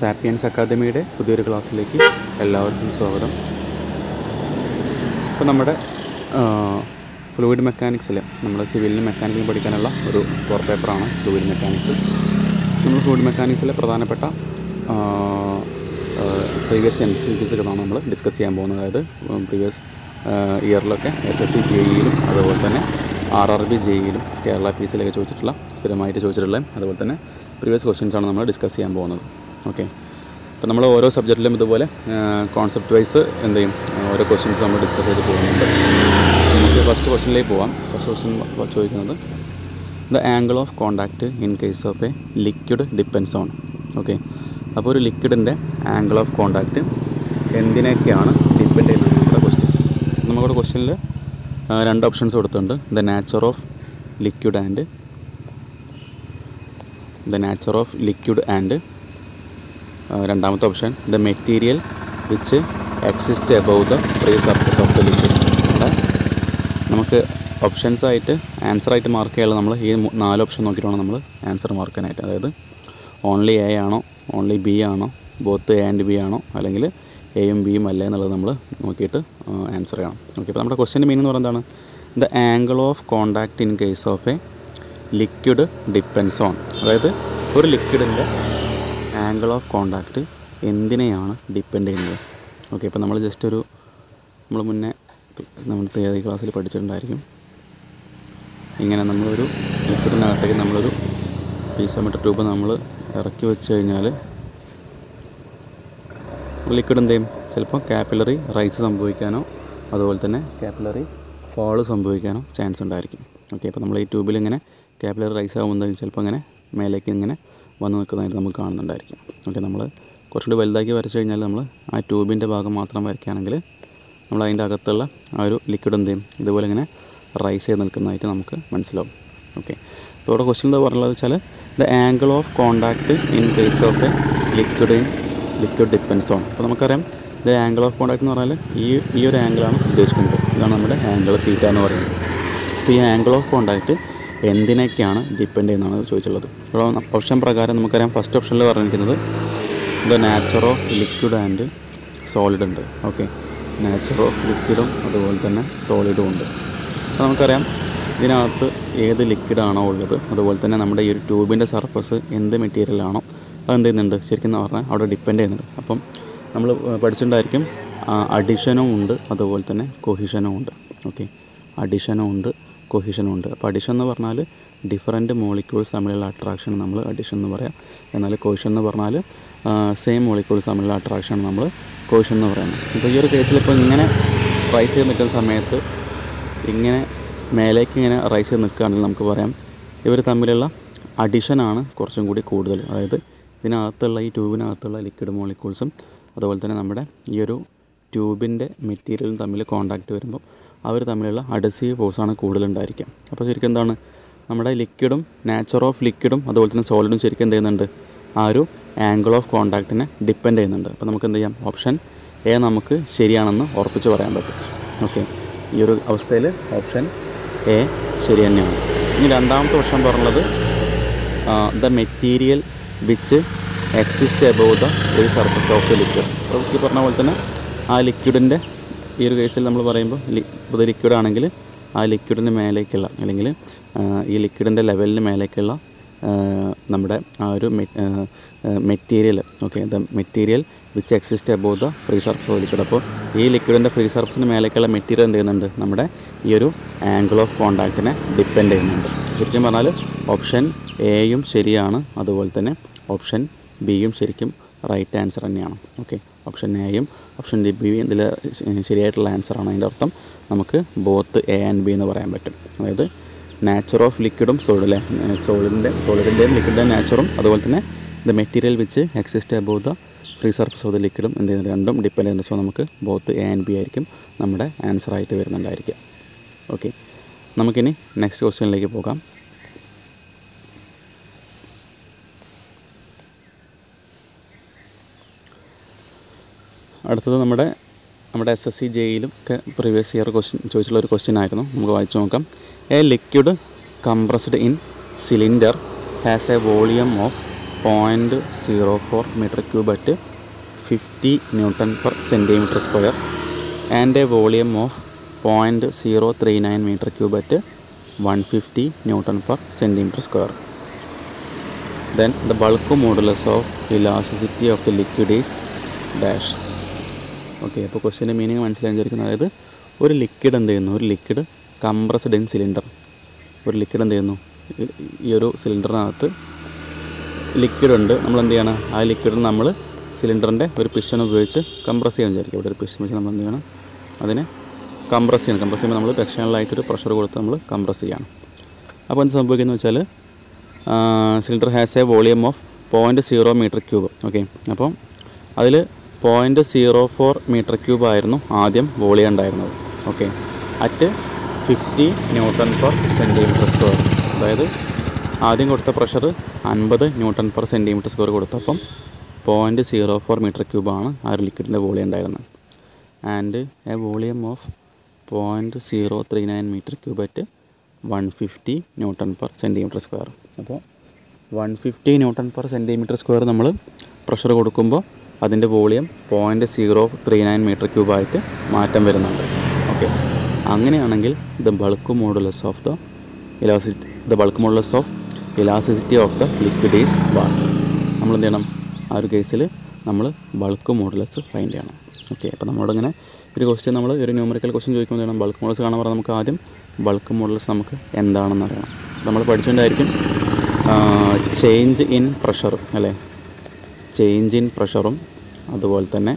sapiens അക്കാദമിയുടെ പുതിയൊരു ക്ലാസ്സിലേക്ക് എല്ലാവർക്കും സ്വാഗതം ഇപ്പോൾ നമ്മുടെ ഫ്ലൂയിഡ് മെക്കാനിക്സിൽ നമ്മൾ സിവിലിനും മെക്കാനിക്കലും പഠിക്കാനുള്ള ഒരു കോർ പേപ്പറാണ് ഫ്ലൂയിഡ് മെക്കാനിക്സ് നമ്മൾ ഫ്ലൂയിഡ് മെക്കാനിക്സിലെ പ്രധാനപ്പെട്ട പ്രീവിയസ് എം സി ഫിസുകളാണ് നമ്മൾ ഡിസ്കസ് ചെയ്യാൻ പോകുന്നത് അതായത് പ്രീവിയസ് ഇയറിലൊക്കെ എസ് എസ് സി ജെ ഇയിലും അതുപോലെ തന്നെ ആർ ആർ ബി ജെ ഇയിലും കേരള പി സിയിലൊക്കെ ചോദിച്ചിട്ടുള്ള സ്ഥിരമായിട്ട് ചോദിച്ചിട്ടുള്ള അതുപോലെ തന്നെ പ്രീവിയസ് ക്വസ്റ്റ്യൻസ് ആണ് നമ്മൾ ഡിസ്കസ് ചെയ്യാൻ പോകുന്നത് ഓക്കെ അപ്പോൾ നമ്മൾ ഓരോ സബ്ജക്റ്റിലും ഇതുപോലെ കോൺസെപ്റ്റ് വൈസ് എന്ത് ചെയ്യും ഓരോ ക്വസ്റ്റ്യൻസ് നമ്മൾ ഡിസ്കസ് ചെയ്ത് പോകുന്നുണ്ട് നമുക്ക് ഫസ്റ്റ് ക്വസ്റ്റ്യനിലേക്ക് പോവാം ഫസ്റ്റ് ക്വസ്റ്റ്യൻ ചോദിക്കുന്നത് the angle of contact in case of a liquid depends on okay അപ്പോൾ ഒരു ലിക്വിഡിൻ്റെ ആംഗിൾ ഓഫ് കോണ്ടാക്റ്റ് എന്തിനൊക്കെയാണ് ഡിപ്പെൻഡ് ചെയ്യുന്നത് നമ്മുടെ ക്വസ്റ്റ്യൻ നമ്മുടെ ക്വസ്റ്റ്യനിൽ രണ്ട് ഓപ്ഷൻസ് കൊടുത്തിട്ടുണ്ട് the nature of liquid and the nature of liquid and രണ്ടാമത്തെ option the material which exist above the free surface of the liquid അവിടെ നമുക്ക് ഓപ്ഷൻസ് ആയിട്ട് ആൻസർ ആയിട്ട് മാർക്ക് ചെയ്യാനുള്ള നമ്മൾ ഈ മൂ- നാല് ഓപ്ഷൻ നോക്കിയിട്ട് വേണം നമ്മൾ ആൻസർ മാർക്ക് ചെയ്യാനായിട്ട് അതായത് ഓൺലി എ ആണോ ഓൺലി ബി ആണോ ബോത്ത് എ ആൻഡ് ബി ആണോ അല്ലെങ്കിൽ എയും ബിയും അല്ലേ എന്നുള്ളത് നമ്മൾ നോക്കിയിട്ട് ആൻസർ ചെയ്യണം ഓക്കെ അപ്പോൾ നമ്മുടെ ക്വസ്റ്റ്യൻ്റെ മീനിങ് എന്ന് പറയുന്നത് എന്താണ് the angle of contact in case of a liquid depends on അതായത് ഒരു ലിക്വിഡിൻ്റെ ആംഗിൾ ഓഫ് കോണ്ടാക്റ്റ് എന്തിനെയാണ് ഡിപ്പെൻഡ് ചെയ്യുന്നത് ഓക്കെ ഇപ്പോൾ നമ്മൾ ജസ്റ്റ് ഒരു നമ്മൾ മുന്നേ നമ്മൾ തിയറി ക്ലാസ്സിൽ പഠിച്ചിട്ടുണ്ടായിരിക്കും ഇങ്ങനെ നമ്മളൊരു ലിക്വിഡിനകത്തേക്ക് നമ്മളൊരു പീസോമീറ്റർ ട്യൂബ് നമ്മൾ ഇറക്കി വെച്ച് കഴിഞ്ഞാൽ ലിക്വിഡ് എന്ത് ചെയ്യും ചിലപ്പോൾ കാപ്പിലറി റൈസ് സംഭവിക്കാനോ അതുപോലെ തന്നെ കാപ്പിലറി ഫോള് സംഭവിക്കാനോ ചാൻസ് ഉണ്ടായിരിക്കും ഓക്കെ അപ്പോൾ നമ്മൾ ഈ ട്യൂബിൽ ഇങ്ങനെ കാപ്പിലറി റൈസ് ആകുമ്പോൾ ചിലപ്പോൾ ഇങ്ങനെ മേലേക്ക് ഇങ്ങനെ വന്ന് നിൽക്കുന്നതായിട്ട് നമുക്ക് കാണുന്നുണ്ടായിരിക്കും ഓക്കെ നമ്മൾ കുറച്ചുകൂടി വലുതാക്കി വരച്ച് കഴിഞ്ഞാൽ നമ്മൾ ആ ട്യൂബിൻ്റെ ഭാഗം മാത്രം വരയ്ക്കുകയാണെങ്കിൽ നമ്മൾ അതിൻ്റെ അകത്തുള്ള ആ ഒരു ലിക്വിഡ് എന്ത് ചെയ്യും ഇതുപോലെ ഇങ്ങനെ റൈസ് ചെയ്ത് നിൽക്കുന്നതായിട്ട് നമുക്ക് മനസ്സിലാവും ഓക്കെ അപ്പോൾ ഇവിടെ ക്വസ്റ്റ്യൻ എന്താ പറയുള്ളത് വെച്ചാൽ the angle of contact in case of a liquid in liquid depends on അപ്പോൾ നമുക്കറിയാം ദ ആംഗിൾ ഓഫ് കോണ്ടാക്ട് എന്ന് പറഞ്ഞാൽ ഈ ഈ ഒരു ആംഗിളാണ് ഉദ്ദേശിക്കുന്നത് ഇതാണ് നമ്മുടെ ആംഗിൾ തീറ്റ എന്ന് പറയുന്നത് അപ്പോൾ ഈ ആംഗിൾ ഓഫ് കോണ്ടാക്ട് എന്തിനൊക്കെയാണ് ഡിപ്പെൻഡ് ചെയ്യുന്നതാണ് ചോദിച്ചുള്ളത് ഇവിടെ ഓപ്ഷൻ പ്രകാരം നമുക്കറിയാം ഫസ്റ്റ് ഓപ്ഷനിൽ പറഞ്ഞിരിക്കുന്നത് the nature of liquid and solid ഉണ്ട് ഓക്കെ നാച്ചർ ഓഫ് ലിക്വിഡും അതുപോലെ തന്നെ സോളിഡും ഉണ്ട് അപ്പോൾ നമുക്കറിയാം ഇതിനകത്ത് ഏത് ലിക്വിഡാണോ ഉള്ളത് അതുപോലെ തന്നെ നമ്മുടെ ഈ ഒരു ട്യൂബിൻ്റെ സർഫസ് എന്ത് മെറ്റീരിയലാണോ അത് എന്ത് ചെയ്യുന്നുണ്ട് ശരിക്കും എന്ന് പറഞ്ഞാൽ അവിടെ ഡിപ്പെൻഡ് ചെയ്യുന്നുണ്ട് അപ്പം നമ്മൾ പഠിച്ചിട്ടുണ്ടായിരിക്കും അഡിഷനും ഉണ്ട് അതുപോലെ തന്നെ കൊഹിഷനും ഉണ്ട് ഓക്കെ അഡിഷനും ഉണ്ട് കൊഹിഷനും ഉണ്ട് അപ്പോൾ അഡിഷൻ എന്ന് പറഞ്ഞാൽ ഡിഫറൻറ്റ് മോളിക്യൂൾസ് തമ്മിലുള്ള അട്രാക്ഷൻ നമ്മൾ അഡിഷൻ എന്ന് പറയാം എന്നാൽ കോഷൻ എന്ന് പറഞ്ഞാൽ സെയിം മോളിക്യൂൾസ് തമ്മിലുള്ള അട്രാക്ഷൻ നമ്മൾ കോഷൻ എന്ന് പറയുന്നത് ഇപ്പോൾ ഈ ഒരു കേസിൽ ഇപ്പോൾ ഇങ്ങനെ റൈസ് ചെയ്ത് നിൽക്കുന്ന സമയത്ത് ഇങ്ങനെ മേലേക്ക് ഇങ്ങനെ റൈസ് ചെയ്ത് നിൽക്കുകയാണെങ്കിൽ നമുക്ക് പറയാം ഇവർ തമ്മിലുള്ള അഡിഷനാണ് കുറച്ചും കൂടി കൂടുതൽ അതായത് ഇതിനകത്തുള്ള ഈ ട്യൂബിനകത്തുള്ള ലിക്വിഡ് മോളിക്യൂൾസും അതുപോലെ തന്നെ നമ്മുടെ ഈ ഒരു ട്യൂബിൻ്റെ മെറ്റീരിയലും തമ്മിൽ കോണ്ടാക്റ്റ് വരുമ്പോൾ അവർ തമ്മിലുള്ള അഡസീവ് ഫോഴ്സാണ് കൂടുതലുണ്ടായിരിക്കുക അപ്പോൾ ശരിക്കും എന്താണ് നമ്മുടെ ലിക്വിഡും നാച്ചർ ഓഫ് ലിക്വിഡും അതുപോലെ തന്നെ സോളിഡും ശരിക്കും എന്ത് ചെയ്യുന്നുണ്ട് ആ ഒരു ആംഗിൾ ഓഫ് കോണ്ടാക്റ്റിനെ ഡിപ്പെൻഡ് ചെയ്യുന്നുണ്ട് അപ്പോൾ നമുക്ക് എന്ത് ചെയ്യാം ഓപ്ഷൻ എ നമുക്ക് ശരിയാണെന്ന് ഉറപ്പിച്ച് പറയാൻ പറ്റും ഓക്കെ ഈ ഒരു അവസ്ഥയിൽ ഓപ്ഷൻ എ ശരി തന്നെയാണ് ഇനി രണ്ടാമത്തെ ഓപ്ഷൻ പറഞ്ഞത് the material which exist above the free surface of the liquid അപ്പോൾ ഈ പറഞ്ഞ പോലെ തന്നെ ആ ലിക്വിഡിൻ്റെ ഈ ഒരു കേസിൽ നമ്മൾ പറയുമ്പോൾ ലി ഇത് ലിക്വിഡ് ആണെങ്കിൽ ആ ലിക്വിഡിന് മേലേക്കുള്ള അല്ലെങ്കിൽ ആ, ഈ ലിക്വിഡിൻ്റെ ലെവലിന് മേലേക്കുള്ള ആ, നമ്മുടെ ആ ഒരു material okay the material which exist above the free surface of liquid അപ്പോൾ ഈ ലിക്വിഡിൻ്റെ ഫ്രീ സർഫസിന് മേലേക്കുള്ള മെറ്റീരിയൽ എന്ത് ചെയ്യുന്നുണ്ട് നമ്മുടെ ഈ ഒരു ആംഗിൾ ഓഫ് കോണ്ടാക്റ്റിനെ ഡിപ്പെൻഡ് ചെയ്യുന്നുണ്ട് ശരിക്കും പറഞ്ഞാൽ ഓപ്ഷൻ എയും ശരിയാണ് അതുപോലെ തന്നെ ഓപ്ഷൻ ബിയും ശരിക്കും റൈറ്റ് ആൻസർ തന്നെയാണ് ഓക്കെ ഓപ്ഷൻ എയും ഓപ്ഷൻ ഡി ബിയും ഇതിൽ ശരിയായിട്ടുള്ള ആൻസറാണ് അതിൻ്റെ അർത്ഥം നമുക്ക് ബോത്ത് എ ആൻഡ് ബി എന്ന് പറയാൻ പറ്റും അതായത് നാച്ചർ ഓഫ് ലിക്വിഡും സോളിഡ് അല്ലേ സോളിഡിൻ്റെ സോളിഡിൻ്റെയും ലിക്വിഡിൻ്റെയും നാച്ചറും അതുപോലെ തന്നെ the material which exist above the free surface of the ലിക്വിഡും എന്ത് ചെയ്യുന്നത് രണ്ടും ഡിപ്പെൻഡ് ചെയ്യുന്നത് സോ നമുക്ക് ബോത്ത് എ ആൻഡ് ബി ആയിരിക്കും നമ്മുടെ ആൻസർ ആയിട്ട് വരുന്നുണ്ടായിരിക്കുക ഓക്കെ നമുക്കിനി നെക്സ്റ്റ് ക്വസ്റ്റ്യനിലേക്ക് പോകാം അടുത്തത് നമ്മുടെ നമ്മുടെ എസ് എസ് സി ജെയിലും ഒക്കെ പ്രീവിയസ് ഇയർ ക്വസ്റ്റ്യൻ ചോദിച്ചുള്ള ഒരു ക്വസ്റ്റ്യൻ ആയിരുന്നു നമുക്ക് വായിച്ചു നോക്കാം a liquid compressed in cylinder has a volume of point zero four metre cube at fifty newton per centimetre square and a volume of point zero three nine metre cube at one fifty newton per centimetre square then the bulk modulus of elasticity of the liquid is dash okay അപ്പോൾ ക്വസ്റ്റ്യൻ്റെ meaning മനസ്സിലായി വിചാരിക്കുന്നത് അതായത് ഒരു liquid എന്ത് ചെയ്യുന്നു ഒരു liquid compressed in cylinder ഒരു ലിക്വിഡ് എന്ത് ചെയ്യുന്നു ഈ- ഈ ഒരു സിലിണ്ടറിനകത്ത് ലിക്വിഡ് ഉണ്ട് നമ്മൾ എന്ത് ചെയ്യണം ആ ലിക്വിഡ് നമ്മൾ സിലിണ്ടറിൻ്റെ ഒരു പിസ്റ്റൺ ഉപയോഗിച്ച് കംപ്രസ് ചെയ്യാൻ വിചാരിക്കും ഇവിടെ ഒരു പിസ്റ്റൺ വെച്ച് നമ്മൾ എന്ത് ചെയ്യണം അതിനെ കംപ്രസ് ചെയ്യണം കംപ്രസ് ചെയ്യുമ്പോൾ നമ്മൾ എക്സ്റ്റേണലായിട്ടൊരു പ്രഷർ കൊടുത്ത് നമ്മൾ കംപ്രസ് ചെയ്യണം അപ്പോൾ എന്ത് സംഭവിക്കുന്നത് വെച്ചാൽ cylinder has a volume of point zero metre cube okay അപ്പം അതിൽ point zero four metre cube ആയിരുന്നു ആദ്യം വോളിയം ഉണ്ടായിരുന്നത് okay at fifty newton per centimetre square അതായത് ആദ്യം കൊടുത്ത പ്രഷർ അൻപത് ന്യൂട്ടൺ പെർ സെൻറ്റിമീറ്റർ സ്ക്വയർ കൊടുത്തപ്പം പോയിൻറ്റ് സീറോ ഫോർ മീറ്റർ ക്യൂബാണ് ആ ഒരു ലിക്വിഡിൻ്റെ വോളിയം ഉണ്ടായിരുന്നത് and a volume of point zero three nine metre cube at one fifty newton per centimetre square അപ്പോൾ one fifty newton per centimetre square നമ്മൾ pressure കൊടുക്കുമ്പോൾ അതിൻ്റെ volume point zero three nine metre ക്യൂബായിട്ട് മാറ്റം വരുന്നുണ്ട് okay അങ്ങനെയാണെങ്കിൽ the bulk modulus of the elasticity the bulk modulus of elasticity of the liquid is water നമ്മൾ എന്ത് ചെയ്യണം ആ ഒരു കേസിൽ നമ്മൾ ബൾക്ക് മോഡുലസ് ഫൈൻഡ് ചെയ്യണം ഓക്കെ അപ്പോൾ നമ്മളോടിങ്ങനെ ഒരു ക്വസ്റ്റ്യൻ നമ്മൾ ഒരു ന്യൂമറിക്കൽ ക്വസ്റ്റ്യൻ ചോദിക്കുമ്പോൾ ചെയ്യണം ബൾക്ക് മോഡൽസ് കാണാൻ പറഞ്ഞാൽ നമുക്ക് ആദ്യം ബൾക്ക് മോഡൽസ് നമുക്ക് എന്താണെന്ന് അറിയണം നമ്മൾ പഠിച്ചുകൊണ്ടായിരിക്കും ചേഞ്ച് ഇൻ പ്രഷർ അല്ലേ ചേഞ്ച് ഇൻ പ്രഷറും അതുപോലെ തന്നെ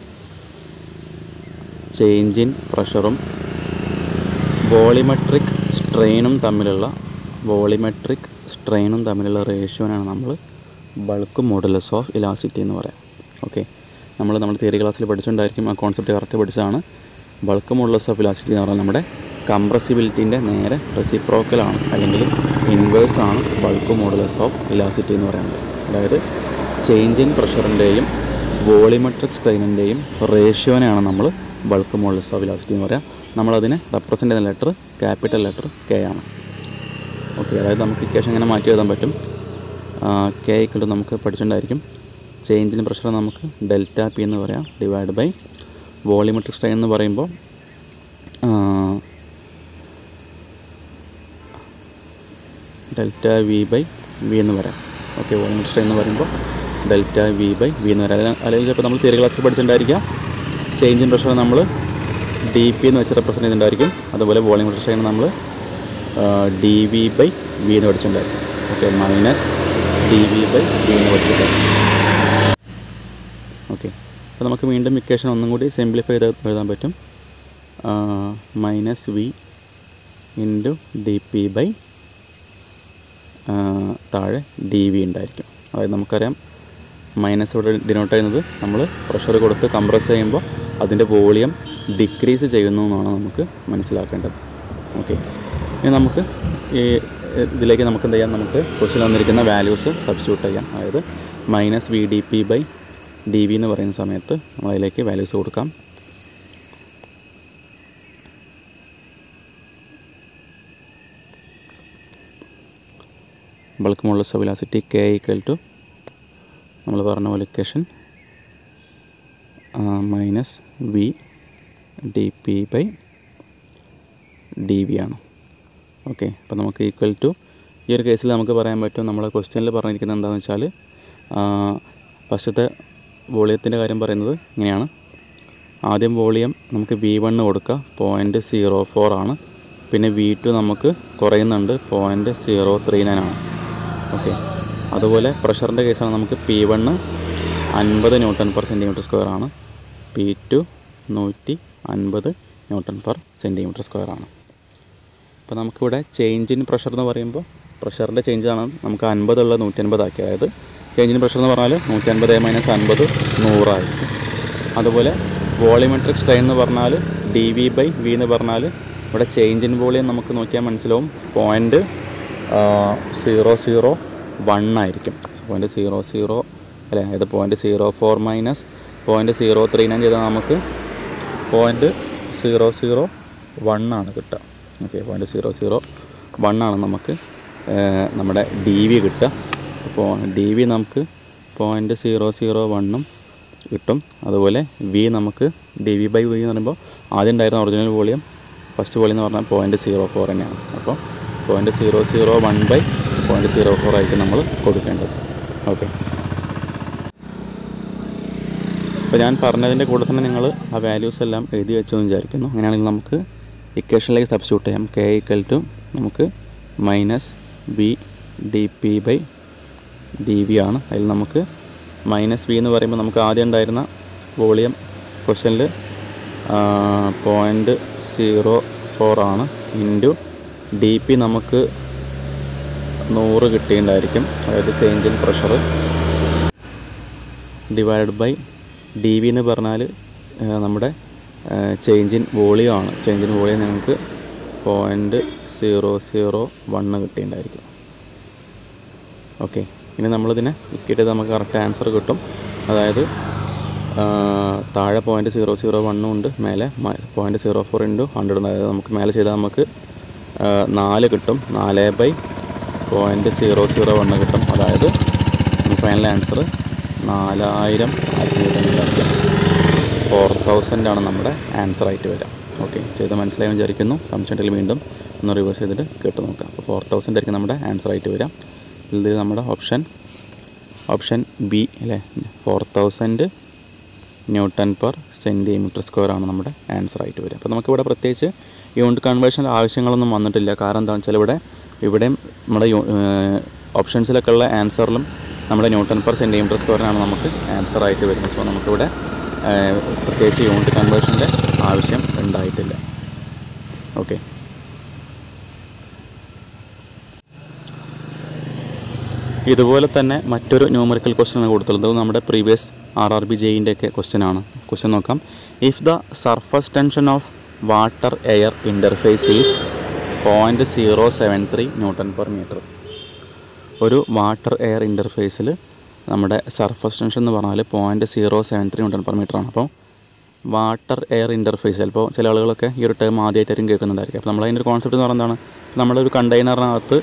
ചേഞ്ച് ഇൻ പ്രഷറും വോളിമെട്രിക് സ്ട്രെയിനും തമ്മിലുള്ള വോളിമെട്രിക് സ്ട്രെയിനും തമ്മിലുള്ള റേഷ്യോനാണ് നമ്മൾ ബൾക്ക് മോഡുലസ് ഓഫ് ഇലാസിറ്റി എന്ന് പറയാം ഓക്കെ നമ്മൾ നമ്മുടെ തിയറി ക്ലാസ്സിൽ പഠിച്ചുകൊണ്ടായിരിക്കും ആ കോൺസെപ്റ്റ് കറക്റ്റ് പഠിച്ചതാണ് ബൾക്ക് മോഡുലസ് ഓഫ് ഇലാസിറ്റി എന്ന് പറഞ്ഞാൽ നമ്മുടെ കംപ്രസിബിലിറ്റീൻ്റെ നേരെ റെസിപ്രോക്കലാണ് അല്ലെങ്കിൽ ഇൻവേഴ്സ് ആണ് ബൾക്ക് മോഡുലസ് ഓഫ് ഇലാസിറ്റി എന്ന് പറയുന്നത് അതായത് ചേഞ്ച് ഇൻ പ്രഷറിൻ്റെയും വോളിമെട്രിക് സ്ട്രെയിനിൻ്റെയും റേഷ്യോനെയാണ് നമ്മൾ ബൾക്ക് മോഡുലസ് ഓഫ് ഇലാസിറ്റി എന്ന് പറയാം നമ്മളതിനെ റെപ്രസെൻ്റ് ചെയ്യുന്ന ലെറ്റർ ക്യാപിറ്റൽ ലെറ്റർ കെ ആണ് ഓക്കെ അതായത് നമുക്ക് ഇക്വേഷൻ ഇങ്ങനെ മാറ്റി എഴുതാൻ പറ്റും കെ ഇക്വൽ നമുക്ക് പഠിച്ചിട്ടുണ്ടായിരിക്കും ചേഞ്ച് ഇൻ പ്രഷർ നമുക്ക് ഡെൽറ്റ പി എന്ന് പറയാം ഡിവൈഡ് ബൈ വോളിമെട്രിക് സ്ട്രെയിൻ എന്ന് പറയുമ്പോൾ ഡെൽറ്റ വി ബൈ വി എന്ന് പറയാം ഓക്കെ വോളിമെട്രിക് സ്ട്രെയിൻ എന്ന് പറയുമ്പോൾ ഡെൽറ്റ വി ബൈ വി എന്ന് പറയാം അല്ലെങ്കിൽ- അല്ലെങ്കിൽ ചിലപ്പോൾ നമ്മൾ തിയറി ക്ലാസ്സിൽ പഠിച്ചിട്ടുണ്ടായിരിക്കാം ചേഞ്ച് ഇൻ പ്രഷർ നമ്മൾ ഡി പി എന്ന് വെച്ച് റെപ്രസെൻറ്റ് ചെയ്തിട്ടുണ്ടായിരിക്കും അതുപോലെ വോളിമെട്രിക് സ്ട്രെയിൻ നമ്മൾ ഡി വി ബൈ വി എന്ന് പഠിച്ചിട്ടുണ്ടായിരിക്കും okay minus D V by V എന്ന് പഠിച്ചിട്ടുണ്ടായിരിക്കും ഓക്കെ അപ്പോൾ നമുക്ക് വീണ്ടും ഇക്വേഷൻ ഒന്നും കൂടി സിംപ്ലിഫൈ ചെയ്ത് എഴുതാൻ പറ്റും minus V into D P by താഴെ ഡി വി ഉണ്ടായിരിക്കും അതായത് നമുക്കറിയാം മൈനസ് ഇവിടെ ഡിനോട്ട് ചെയ്യുന്നത് നമ്മൾ പ്രഷർ കൊടുത്ത് കംപ്രസ് ചെയ്യുമ്പോൾ അതിൻ്റെ വോളിയം ഡിക്രീസ് ചെയ്യുന്നു എന്നാണ് നമുക്ക് മനസ്സിലാക്കേണ്ടത് ഓക്കെ ഇനി നമുക്ക് ഈ ഇതിലേക്ക് നമുക്ക് എന്ത് ചെയ്യാം നമുക്ക് ക്വസ്റ്റിൽ വന്നിരിക്കുന്ന വാല്യൂസ് സബ്സ്റ്റിറ്റ്യൂട്ട് ചെയ്യാം അതായത് minus V D P by D V എന്ന് പറയുന്ന സമയത്ത് നമ്മൾ അതിലേക്ക് വാല്യൂസ് കൊടുക്കാം bulk modulus velocity K equal to നമ്മൾ പറഞ്ഞ പോലെ equation minus V D P by D V ആണ് ഓക്കെ അപ്പോൾ നമുക്ക് ഈക്വൽ ടു ഈ ഒരു കേസിൽ നമുക്ക് പറയാൻ പറ്റും നമ്മളെ ക്വസ്റ്റ്യനിൽ പറഞ്ഞിരിക്കുന്നത് എന്താണെന്ന് വെച്ചാൽ ഫസ്റ്റത്തെ വോളിയത്തിൻ്റെ കാര്യം പറയുന്നത് ഇങ്ങനെയാണ് ആദ്യം വോളിയം നമുക്ക് വി വണ്ണ് കൊടുക്കുക പോയിൻറ്റ് സീറോ ഫോർ ആണ് പിന്നെ വി ടു നമുക്ക് കുറയുന്നുണ്ട് പോയിൻറ്റ് സീറോ ത്രീ നയൻ ആണ് ഓക്കെ അതുപോലെ പ്രഷറിൻ്റെ കേസാണ് നമുക്ക് പി വണ്ണ് അൻപത് ന്യൂട്ടൺ പെർ സെൻറ്റിമീറ്റർ സ്ക്വയർ ആണ് പി ടു നൂറ്റി അൻപത് ന്യൂട്ടൺ പെർ സെൻറ്റിമീറ്റർ സ്ക്വയർ ആണ് അപ്പോൾ നമുക്കിവിടെ ചേഞ്ച് ഇൻ പ്രഷർ എന്ന് പറയുമ്പോൾ പ്രഷറിൻ്റെ ചേഞ്ചാണ് നമുക്ക് അൻപതുള്ള നൂറ്റി അൻപതാക്കി അതായത് ചേഞ്ച് ഇൻ പ്രഷർ എന്ന് പറഞ്ഞാൽ നൂറ്റി അൻപത് മൈനസ് അൻപത് നൂറായിരിക്കും അതുപോലെ വോളിമെട്രിക് സ്ട്രെയിൻ എന്ന് പറഞ്ഞാൽ ഡി വി ബൈ വി എന്ന് പറഞ്ഞാൽ ഇവിടെ ചേഞ്ച് ഇൻ വോളിയം നമുക്ക് നോക്കിയാൽ മനസ്സിലാവും പോയിൻറ്റ് സീറോ സീറോ വൺ ആയിരിക്കും പോയിൻറ്റ് സീറോ സീറോ അല്ലേ അതായത് point zero four minus point zero three nine ചെയ്താൽ നമുക്ക് പോയിൻറ്റ് സീറോ സീറോ വൺ ആണ് കിട്ടുക okay point zero zero one ആണ് നമുക്ക് ഏഹ്, നമ്മുടെ ഡി വി കിട്ടുക അപ്പോൾ ഡി വി നമുക്ക് പോയിൻറ്റ് സീറോ സീറോ വണ്ണും കിട്ടും അതുപോലെ വി നമുക്ക് ഡി വി ബൈ വി എന്ന് പറയുമ്പോൾ ആദ്യം ഉണ്ടായിരുന്ന ഒറിജിനൽ വോളിയം ഫസ്റ്റ് വോളിയം എന്ന് പറഞ്ഞാൽ പോയിൻറ്റ് സീറോ ഫോർ തന്നെയാണ് അപ്പോൾ point zero zero one by point zero four ആയിട്ട് നമ്മൾ കൊടുക്കേണ്ടത് ഓക്കെ അപ്പോൾ ഞാൻ പറഞ്ഞതിൻ്റെ കൂടെ തന്നെ നിങ്ങൾ ആ വാല്യൂസ് എല്ലാം എഴുതി വെച്ചെന്ന് വിചാരിക്കുന്നു അങ്ങനെയാണെങ്കിൽ നമുക്ക് ഇക്വേഷനിലേക്ക് സബ്സ്റ്റിറ്റ്യൂട്ട് ചെയ്യാം കെ ഈക്വൽ ടു നമുക്ക് minus B D P by D V ആണ് അതിൽ നമുക്ക് മൈനസ് വി എന്ന് പറയുമ്പോൾ നമുക്ക് ആദ്യം ഉണ്ടായിരുന്ന വോളിയം ക്വസ്റ്റനിൽ പോയിൻറ്റ് സീറോ ഫോർ ആണ് ഇൻറ്റു ഡി പി നമുക്ക് നൂറ് കിട്ടിയിട്ടുണ്ടായിരിക്കും അതായത് change in pressure divide by D V എന്ന് പറഞ്ഞാൽ നമ്മുടെ ചേഞ്ച് ഇൻ വോളിയം ആണ് ചേഞ്ച് ഇൻ വോളിയം നിങ്ങൾക്ക് പോയിൻറ്റ് സീറോ സീറോ വണ്ണ് കിട്ടിയിട്ടുണ്ടായിരിക്കും ഓക്കെ ഇനി നമ്മളിതിനെ ഇക്കിട്ട് നമുക്ക് കറക്റ്റ് ആൻസർ കിട്ടും അതായത് ആ, താഴെ പോയിൻറ്റ് സീറോ സീറോ വണ്ണും ഉണ്ട് മേലെ point zero four into hundred അതായത് നമുക്ക് മേലെ ചെയ്താൽ നമുക്ക് ആ, നാല് കിട്ടും നാല് by point zero zero one കിട്ടും അതായത് ഫൈനൽ ആൻസർ നാലായിരം ആയിരത്തി ഫോർ തൗസൻഡ് ആണ് നമ്മുടെ ആൻസർ ആയിട്ട് വരിക ഓക്കെ ചെയ്ത് മനസ്സിലായി വിചാരിക്കുന്നു സംശയത്തിൽ വീണ്ടും ഒന്ന് റിവേഴ്സ് ചെയ്തിട്ട് കേട്ട് നോക്കാം അപ്പോൾ ഫോർ തൗസൻഡ് ആയിരിക്കും നമ്മുടെ ആൻസർ ആയിട്ട് വരിക ഇത് നമ്മുടെ ഓപ്ഷൻ ഓപ്ഷൻ ബി അല്ലേ four thousand newton per centimetre square ആണ് നമ്മുടെ ആൻസർ ആയിട്ട് വരിക അപ്പോൾ നമുക്കിവിടെ പ്രത്യേകിച്ച് യൂണിറ്റ് കൺവേർഷൻ ആവശ്യങ്ങളൊന്നും വന്നിട്ടില്ല കാരണം എന്താണെന്ന് വെച്ചാൽ ഇവിടെ ഇവിടെയും നമ്മുടെ ഓപ്ഷൻസിലൊക്കെ ഉള്ള ആൻസറിലും നമ്മുടെ ന്യൂട്ടൺ പെർ സെൻറ്റിമീറ്റർ സ്ക്വയറിനാണ് നമുക്ക് ആൻസർ ആയിട്ട് വരുന്നത് സോ നമുക്കിവിടെ ഏഹ്, പ്രത്യേകിച്ച് യൂണിറ്റ് കൺവേർഷൻ്റെ ആവശ്യം ഉണ്ടായിട്ടില്ല ഓക്കെ ഇതുപോലെ തന്നെ മറ്റൊരു ന്യൂമറിക്കൽ ക്വസ്റ്റ്യൻ ആണ് കൊടുത്തുള്ളത് അത് നമ്മുടെ പ്രീവിയസ് ആർ ആർ ബി ജെയിൻ്റെ ഒക്കെ ക്വസ്റ്റ്യൻ ആണ് ക്വസ്റ്റ്യൻ നോക്കാം if the surface tension of water air interface is point zero seven three newton per metre ഒരു വാട്ടർ എയർ ഇൻ്റർഫേസിൽ നമ്മുടെ സർഫസ് ടെൻഷൻ എന്ന് പറഞ്ഞാൽ point zero seven three newton per metre ആണ് അപ്പോൾ വാട്ടർ എയർ ഇൻ്റർഫേസ് ചിലപ്പോൾ ചില ആളുകളൊക്കെ ഈ ഒരു ടേം ആദ്യമായിട്ടായിരിക്കും കേൾക്കുന്നുണ്ടായിരിക്കും അപ്പോൾ നമ്മളതിൻ്റെ ഒരു കോൺസെപ്റ്റ് എന്ന് പറയുന്നത് എന്താണ് നമ്മളൊരു കണ്ടെയ്നറിനകത്ത്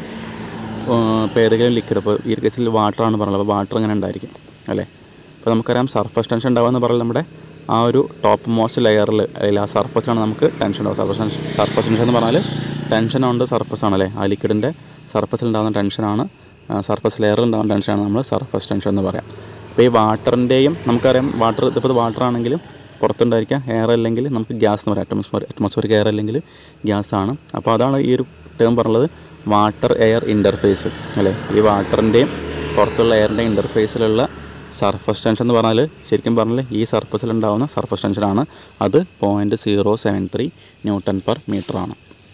ഇപ്പോൾ ഏതെങ്കിലും ലിക്വിഡ് ഇപ്പോൾ ഈ ഒരു കേസിൽ വാട്ടറാണ് പറയുന്നത് അപ്പോൾ വാട്ടർ ഇങ്ങനെ ഉണ്ടായിരിക്കും അല്ലേ അപ്പോൾ നമുക്കറിയാം സർഫസ് ടെൻഷൻ ഉണ്ടാവുക എന്ന് പറഞ്ഞാൽ നമ്മുടെ ആ ഒരു ടോപ്പ് മോസ്റ്റ് ലെയറിൽ അല്ലെങ്കിൽ ആ സർഫസിലാണ് നമുക്ക് ടെൻഷൻ ഉണ്ടാവുക സർഫസ് ടെൻഷൻ സർഫസ് ടെൻഷൻ എന്ന് പറഞ്ഞാൽ ടെൻഷൻ ഉണ്ട് സർഫസ് ആണല്ലേ ആ ലിക്വിഡിൻ്റെ സർഫസിൽ ഉണ്ടാകുന്ന ടെൻഷനാണ് സർഫസ് ലെയറിൽ ഉണ്ടാകുന്ന ടെൻഷനാണ് നമ്മൾ സർഫസ് ടെൻഷൻ എന്ന് പറയാം അപ്പോൾ ഈ വാട്ടറിൻ്റെയും നമുക്കറിയാം വാട്ടർ ഇതിപ്പോൾ വാട്ടർ ആണെങ്കിലും പുറത്തുണ്ടായിരിക്കാം എയർ അല്ലെങ്കിൽ നമുക്ക് ഗ്യാസ് എന്ന് പറയാം അറ്റ്മോസ്ഫിയർ അറ്റ്മോസ്ഫിയറിക് എയർ അല്ലെങ്കിൽ ഗ്യാസ് ആണ് അപ്പോൾ അതാണ് ഈ ഒരു ടേം പറഞ്ഞത് വാട്ടർ എയർ ഇൻ്റർഫേസ് അല്ലേ ഈ വാട്ടറിൻ്റെയും പുറത്തുള്ള എയറിൻ്റെ ഇൻ്റർഫേസിലുള്ള സർഫസ് ടെൻഷൻ എന്ന് പറഞ്ഞാൽ ശരിക്കും പറഞ്ഞാൽ ഈ സർഫസിൽ ഉണ്ടാകുന്ന സർഫസ് ടെൻഷനാണ് അത് point zero seven three newton per metre ആണ്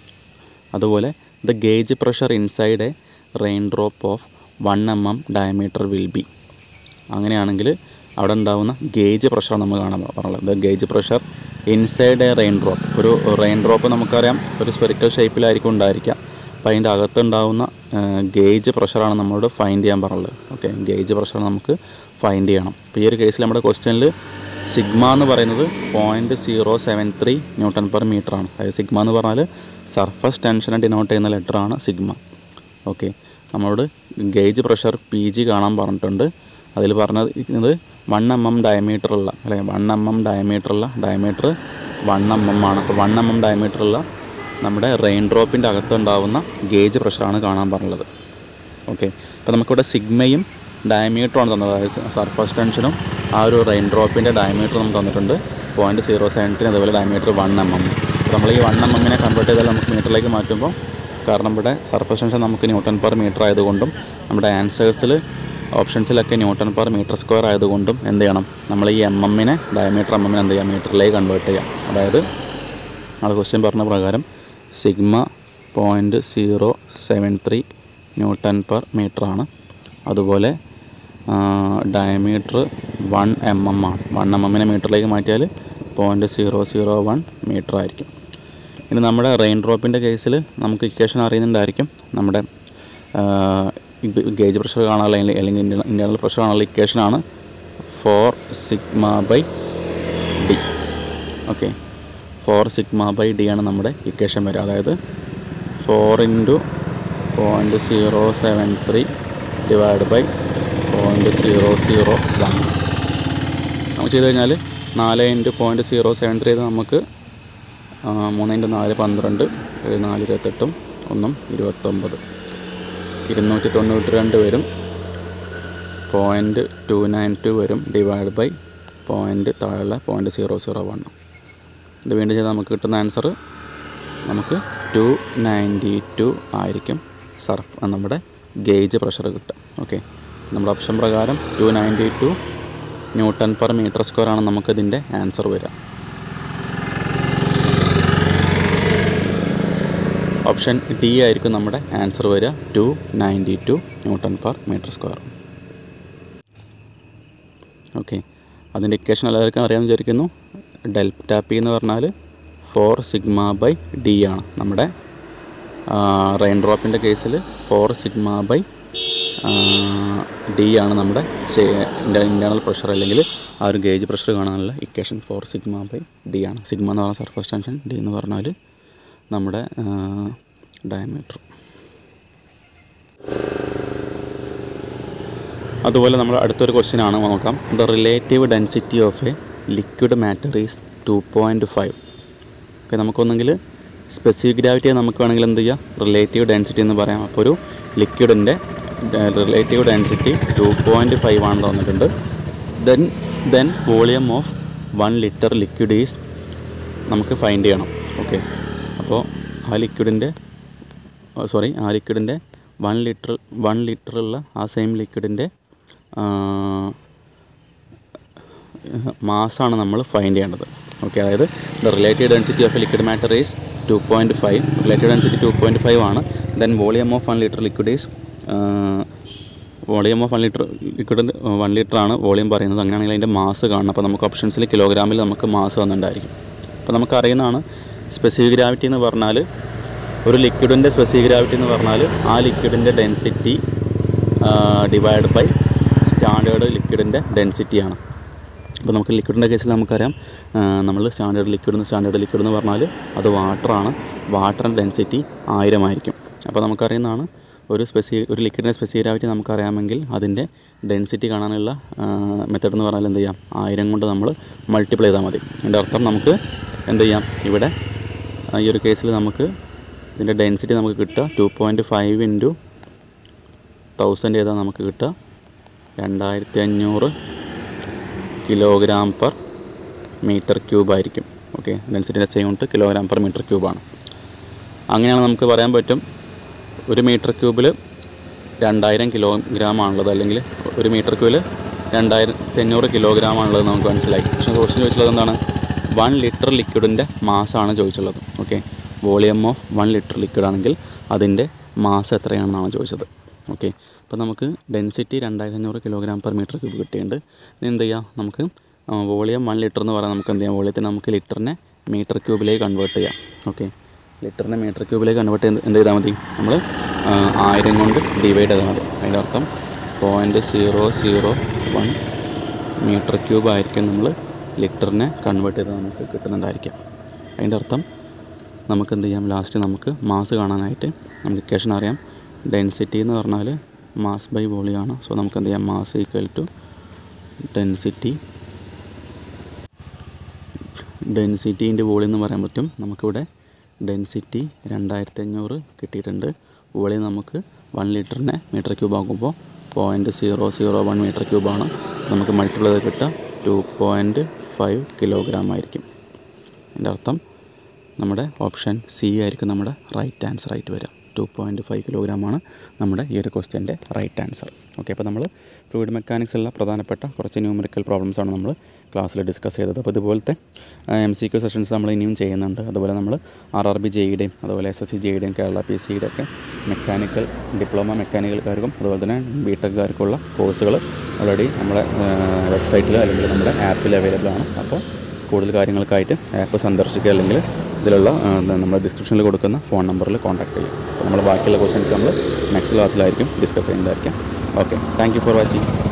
അതുപോലെ the gauge pressure inside a rain drop of one M M diameter will be അങ്ങനെയാണെങ്കിൽ അവിടെ ഉണ്ടാകുന്ന ഗേജ് പ്രഷർ നമ്മൾ കാണാൻ പറഞ്ഞത് the gauge pressure inside a rain drop ഒരു റെയിൻ ഡ്രോപ്പ് നമുക്കറിയാം ഒരു സ്പെറിക്കൽ ഷേപ്പിലായിരിക്കും ഉണ്ടായിരിക്കുക അപ്പോൾ അതിൻ്റെ അകത്തുണ്ടാവുന്ന ഗേജ് പ്രഷറാണ് നമ്മളോട് ഫൈൻഡ് ചെയ്യാൻ പറഞ്ഞത് ഓക്കെ ഗേജ് പ്രഷർ നമുക്ക് ഫൈൻഡ് ചെയ്യണം അപ്പോൾ ഈ ഒരു കേസിൽ നമ്മുടെ ക്വസ്റ്റ്യനിൽ സിഗ്മ എന്ന് പറയുന്നത് point zero seven three newton per metre ആണ് അതായത് സിഗ്മ എന്ന് പറഞ്ഞാൽ സർഫസ് ടെൻഷനെ ഡിനോട്ട് ചെയ്യുന്ന ലെറ്ററാണ് സിഗ്മ ഓക്കെ നമ്മളോട് ഗേജ് പ്രഷർ പി ജി കാണാൻ പറഞ്ഞിട്ടുണ്ട് അതിൽ പറഞ്ഞത് വൺ എം എം ഡയമീറ്ററുള്ള അല്ലെ വൺ എം എം ഡയമീറ്ററുള്ള ഡയമീറ്റർ വൺ എം എം ആണ് അപ്പോൾ വൺ എം എം ഡയമീറ്ററുള്ള നമ്മുടെ റെയിൻ ഡ്രോപ്പിൻ്റെ അകത്തുണ്ടാവുന്ന ഗേജ് പ്രഷറാണ് കാണാൻ പറഞ്ഞത് ഓക്കെ അപ്പോൾ നമുക്കിവിടെ സിഗ്മയും ഡയമീറ്ററുമാണ് തന്നത് അതായത് സർഫസ് ടെൻഷനും ആ ഒരു റെയിൻ ഡ്രോപ്പിൻ്റെ ഡയമീറ്റർ നമുക്ക് തന്നിട്ടുണ്ട് പോയിൻറ്റ് സീറോ സെവൻറ്റിന് അതുപോലെ ഡയമീറ്റർ വൺ എം എം അപ്പോൾ നമ്മൾ ഈ വൺ എം എമ്മിനെ കൺവേർട്ട് ചെയ്താൽ നമുക്ക് മീറ്ററിലേക്ക് മാറ്റുമ്പോൾ കാരണം ഇവിടെ സർഫസ് ടെൻഷൻ നമുക്ക് ന്യൂട്ടൺ പെർ മീറ്റർ ആയതുകൊണ്ടും നമ്മുടെ ആൻസേഴ്സിൽ ഓപ്ഷൻസിലൊക്കെ ന്യൂട്ടൺ പെർ മീറ്റർ സ്ക്വയർ ആയതുകൊണ്ടും എന്ത് ചെയ്യണം നമ്മൾ ഈ എം എമ്മിനെ ഡയമീറ്റർ എം എമ്മിനെ എന്ത് ചെയ്യാം മീറ്ററിലേക്ക് കൺവേർട്ട് ചെയ്യാം അതായത് ആൾ ക്വസ്റ്റ്യൻ പറഞ്ഞ പ്രകാരം sigma point zero seven three newton per metre ആണ് അതുപോലെ ഡയമീറ്റർ വൺ എം എം ആണ് വൺ എം എമ്മിനെ മീറ്ററിലേക്ക് മാറ്റിയാൽ point zero zero one metre ആയിരിക്കും ഇനി നമ്മുടെ റെയിൻ ഡ്രോപ്പിൻ്റെ കേസിൽ നമുക്ക് ഇക്വേഷൻ അറിയുന്നുണ്ടായിരിക്കും നമ്മുടെ ഗേജ് പ്രഷർ കാണാനുള്ള അല്ലെങ്കിൽ അല്ലെങ്കിൽ ഇൻറ്റേർണൽ പ്രഷർ കാണാനുള്ള ഇക്വേഷനാണ് four sigma by D okay four sigma by D ആണ് നമ്മുടെ ഇക്വേഷൻ വരിക അതായത് four into point zero seven three divide by point zero zero one നമുക്ക് ചെയ്ത് കഴിഞ്ഞാൽ നാല് into point zero seven three നമുക്ക് ആ, മൂന്ന് ഇൻറ്റു നാല് പന്ത്രണ്ട് ഏഴ് നാല് ഇരുപത്തെട്ടും ഒന്നും ഇരുപത്തൊമ്പത് ഇരുന്നൂറ്റി തൊണ്ണൂറ്റി രണ്ട് വരും പോയിൻറ്റ് ടു നയൻ ടു വരും ഡിവൈഡ് ബൈ പോയിൻറ്റ് താഴെ പോയിൻറ്റ് സീറോ സീറോ വൺ ഇത് വീണ്ടും ചെയ്താൽ നമുക്ക് കിട്ടുന്ന ആൻസർ നമുക്ക് ടു നയൻറ്റി ടു ആയിരിക്കും സർഫ് നമ്മുടെ ഗേജ് പ്രഷർ കിട്ടുക ഓക്കെ നമ്മുടെ ഓപ്ഷൻ പ്രകാരം two ninety two newton per metre square ആണ് നമുക്കിതിൻ്റെ ആൻസർ വരിക ഓപ്ഷൻ ഡി ആയിരിക്കും നമ്മുടെ ആൻസർ വരിക two ninety two newton per metre square okay അതിൻ്റെ ഇക്വേഷൻ എല്ലാവർക്കും അറിയാമെന്ന് വിചാരിക്കുന്നു ഡെൽറ്റ പി എന്ന് പറഞ്ഞാൽ ഫോർ സിഗ്മ ബൈ ഡി ആണ് നമ്മുടെ റെയിൻ ഡ്രോപ്പിൻ്റെ കേസിൽ ഫോർ സിഗ്മ ബൈ ഡി ആണ് നമ്മുടെ ഇൻറ്റേർണൽ പ്രഷർ അല്ലെങ്കിൽ ആ ഒരു ഗേജ് പ്രഷർ കാണാനുള്ള equation four sigma by D ആണ് സിഗ്മ എന്ന് പറഞ്ഞാൽ സർഫസ് ടെൻഷൻ ഡി എന്ന് പറഞ്ഞാൽ നമ്മുടെ ഡയമീറ്റർ അതുപോലെ നമ്മൾ അടുത്തൊരു ക്വസ്റ്റ്യൻ ആണ് നോക്കാം the relative density of a liquid matter is two point five okay നമുക്കൊന്നെങ്കിൽ സ്പെസിഫിക് ഗ്രാവിറ്റിയെ നമുക്ക് വേണമെങ്കിൽ എന്ത് ചെയ്യാം റിലേറ്റീവ് ഡെൻസിറ്റി എന്ന് പറയാം അപ്പോൾ ഒരു ലിക്വിഡിൻ്റെ relative density two point five ആണെന്ന് തന്നിട്ടുണ്ട് then then volume of one litre liquid is നമുക്ക് ഫൈൻഡ് ചെയ്യണം ഓക്കെ അപ്പോൾ ആ ലിക്വിഡിൻ്റെ സോറി ആ ലിക്വിഡിൻ്റെ വൺ ലിറ്റർ വൺ ലിറ്ററുള്ള ആ സെയിം ലിക്വിഡിൻ്റെ മാസാണ് നമ്മൾ ഫൈൻഡ് ചെയ്യേണ്ടത് ഓക്കെ അതായത് the relative density of a liquid matter is two point five relative density two point five ആണ് then volume of one litre liquid is volume of one litre liquid one litre ആണ് volume പറയുന്നത് അങ്ങനെയാണെങ്കിൽ അതിൻ്റെ mass കാണണം അപ്പോൾ നമുക്ക് ഓപ്ഷൻസിൽ കിലോഗ്രാമിൽ നമുക്ക് mass വന്നിട്ടുണ്ടായിരിക്കും അപ്പോൾ നമുക്കറിയുന്നതാണ് സ്പെസിഫിക് ഗ്രാവിറ്റി എന്ന് പറഞ്ഞാൽ ഒരു ലിക്വിഡിൻ്റെ സ്പെസിഫിക് ഗ്രാവിറ്റി എന്ന് പറഞ്ഞാൽ ആ ലിക്വിഡിൻ്റെ ഡെൻസിറ്റി ഡിവൈഡ് ബൈ സ്റ്റാൻഡേർഡ് ലിക്വിഡിൻ്റെ ഡെൻസിറ്റിയാണ് അപ്പോൾ നമുക്ക് ലിക്വിഡിൻ്റെ കേസിൽ നമുക്കറിയാം നമ്മൾ സ്റ്റാൻഡേർഡ് ലിക്വിഡ് സ്റ്റാൻഡേർഡ് ലിക്വിഡ് എന്ന് പറഞ്ഞാൽ അത് വാട്ടറാണ് വാട്ടറിൻ്റെ ഡെൻസിറ്റി ആയിരമായിരിക്കും അപ്പോൾ നമുക്കറിയുന്നതാണ് ഒരു സ്പെസി ഒരു ലിക്വിഡിൻ്റെ സ്പെസിഫിക് ഗ്രാവിറ്റി നമുക്കറിയാമെങ്കിൽ അതിൻ്റെ ഡെൻസിറ്റി കാണാനുള്ള മെത്തേഡ് എന്ന് പറഞ്ഞാൽ എന്ത് ചെയ്യാം ആയിരം കൊണ്ട് നമ്മൾ മൾട്ടിപ്ലൈ ചെയ്താൽ മതി അതിൻ്റെ അർത്ഥം നമുക്ക് എന്ത് ചെയ്യാം ഇവിടെ ആ, ഈ ഒരു കേസിൽ നമുക്ക് ഇതിൻ്റെ ഡെൻസിറ്റി നമുക്ക് കിട്ടുക two point five into thousand ചെയ്താൽ നമുക്ക് കിട്ടുക രണ്ടായിരത്തി അഞ്ഞൂറ് കിലോഗ്രാം പെർ മീറ്റർ ക്യൂബ് ആയിരിക്കും ഓക്കെ ഡെൻസിറ്റിൻ്റെ same unit kilogram per metre ക്യൂബാണ് അങ്ങനെയാണ് നമുക്ക് പറയാൻ പറ്റും ഒരു മീറ്റർ ക്യൂബിൽ രണ്ടായിരം കിലോഗ്രാം ആണുള്ളത് അല്ലെങ്കിൽ ഒരു മീറ്റർ ക്യൂബിൽ രണ്ടായിരത്തി അഞ്ഞൂറ് കിലോഗ്രാം ആണുള്ളത് നമുക്ക് മനസ്സിലായി പക്ഷേ ക്വസ്റ്റ്യൻ ചോദിച്ചുള്ളത് എന്താണ് വൺ ലിറ്റർ ലിക്വിഡിൻ്റെ മാസമാണ് ചോദിച്ചുള്ളത് okay volume of one litre liquid ആണെങ്കിൽ അതിൻ്റെ മാസ് എത്രയാണെന്നാണ് ചോദിച്ചത് ഓക്കെ അപ്പോൾ നമുക്ക് ഡെൻസിറ്റി രണ്ടായിരത്തി അഞ്ഞൂറ് കിലോഗ്രാം പെർ മീറ്റർ ക്യൂബ് കിട്ടിയിട്ടുണ്ട് ഇനി എന്ത് ചെയ്യാം നമുക്ക് വോളിയം വൺ ലിറ്റർ എന്ന് പറയാൻ നമുക്ക് എന്ത് ചെയ്യാം വോളിയത്തിന് നമുക്ക് ലിറ്ററിനെ മീറ്റർ ക്യൂബിലേക്ക് കൺവേർട്ട് ചെയ്യാം ഓക്കെ ലിറ്ററിനെ മീറ്റർ ക്യൂബിലേക്ക് കൺവേർട്ട് ചെയ്ത് എന്ത് ചെയ്താൽ മതി നമ്മൾ ആയിരം കൊണ്ട് ഡിവൈഡ് ചെയ്താൽ മതി അതിൻ്റെ അർത്ഥം point zero zero one metre cube ആയിരിക്കും നമ്മൾ ലിറ്ററിനെ കൺവേർട്ട് ചെയ്ത് നമുക്ക് കിട്ടുന്നുണ്ടായിരിക്കാം അതിൻ്റെ അർത്ഥം നമുക്ക് എന്ത് ചെയ്യാം ലാസ്റ്റ് നമുക്ക് മാസ് കാണാനായിട്ട് നമുക്ക് ഇക്വേഷൻ അറിയാം ഡെൻസിറ്റി എന്ന് പറഞ്ഞാൽ മാസ് ബൈ വോളിയം ആണ് സോ നമുക്ക് എന്ത് ചെയ്യാം മാസ് ഈക്വൽ ടു ഡെൻസിറ്റി ഡെൻസിറ്റീൻ്റെ വോളിയം എന്ന് പറയാൻ പറ്റും നമുക്കിവിടെ ഡെൻസിറ്റി രണ്ടായിരത്തി അഞ്ഞൂറ് കിട്ടിയിട്ടുണ്ട് വോളിയം നമുക്ക് വൺ ലിറ്ററിനെ മീറ്റർ ക്യൂബ് ആക്കുമ്പോൾ point zero zero one metre ക്യൂബാണ് നമുക്ക് മൾട്ടിപ്ലൈ ചെയ്ത് കിട്ടുക ടു പോയിൻറ്റ് ഫൈവ് കിലോഗ്രാം ആയിരിക്കും എൻ്റെ അർത്ഥം നമ്മുടെ ഓപ്ഷൻ സി ആയിരിക്കും നമ്മുടെ റൈറ്റ് ആൻസർ ആയിട്ട് വരിക ടു പോയിൻറ്റ് ഫൈവ് കിലോഗ്രാമാണ് നമ്മുടെ ഈ ഒരു ക്വസ്റ്റ്യൻ്റെ റൈറ്റ് ആൻസർ ഓക്കെ അപ്പോൾ നമ്മൾ ഫ്ലൂയിഡ് മെക്കാനിക്സിലുള്ള പ്രധാനപ്പെട്ട കുറച്ച് ന്യൂമറിക്കൽ പ്രോബ്ലംസാണ് നമ്മൾ ക്ലാസ്സിൽ ഡിസ്കസ് ചെയ്തത് അപ്പോൾ ഇതുപോലത്തെ എം സി ക്യു സെഷൻസ് നമ്മൾ ഇനിയും ചെയ്യുന്നുണ്ട് അതുപോലെ നമ്മൾ ആർ ആർ ബി ജെയുടെയും അതുപോലെ എസ് എസ് സി ജെയുടെയും കേരള പി സിയുടെ ഒക്കെ മെക്കാനിക്കൽ ഡിപ്ലോമ മെക്കാനിക്കൽക്കാർക്കും അതുപോലെ തന്നെ ബി ടെക്കാർക്കുള്ള കോഴ്സുകൾ ഓൾറെഡി നമ്മുടെ വെബ്സൈറ്റിൽ അല്ലെങ്കിൽ നമ്മുടെ ആപ്പിൽ അവൈലബിൾ ആണ് അപ്പോൾ കൂടുതൽ കാര്യങ്ങൾക്കായിട്ട് ആപ്പ് സന്ദർശിക്കുക അല്ലെങ്കിൽ ഇതിലുള്ള ആ, നമ്മുടെ ഡിസ്ക്രിപ്ഷനിൽ കൊടുക്കുന്ന ഫോൺ നമ്പറിൽ കോൺടാക്ട് ചെയ്യുക അപ്പോൾ നമ്മൾ ബാക്കിയുള്ള ക്വസ്റ്റ്യൻസ് നമ്മൾ നെക്സ്റ്റ് ക്ലാസ്സിലായിരിക്കും ഡിസ്കസ് ചെയ്യുന്നതായിരിക്കും okay thank you for watching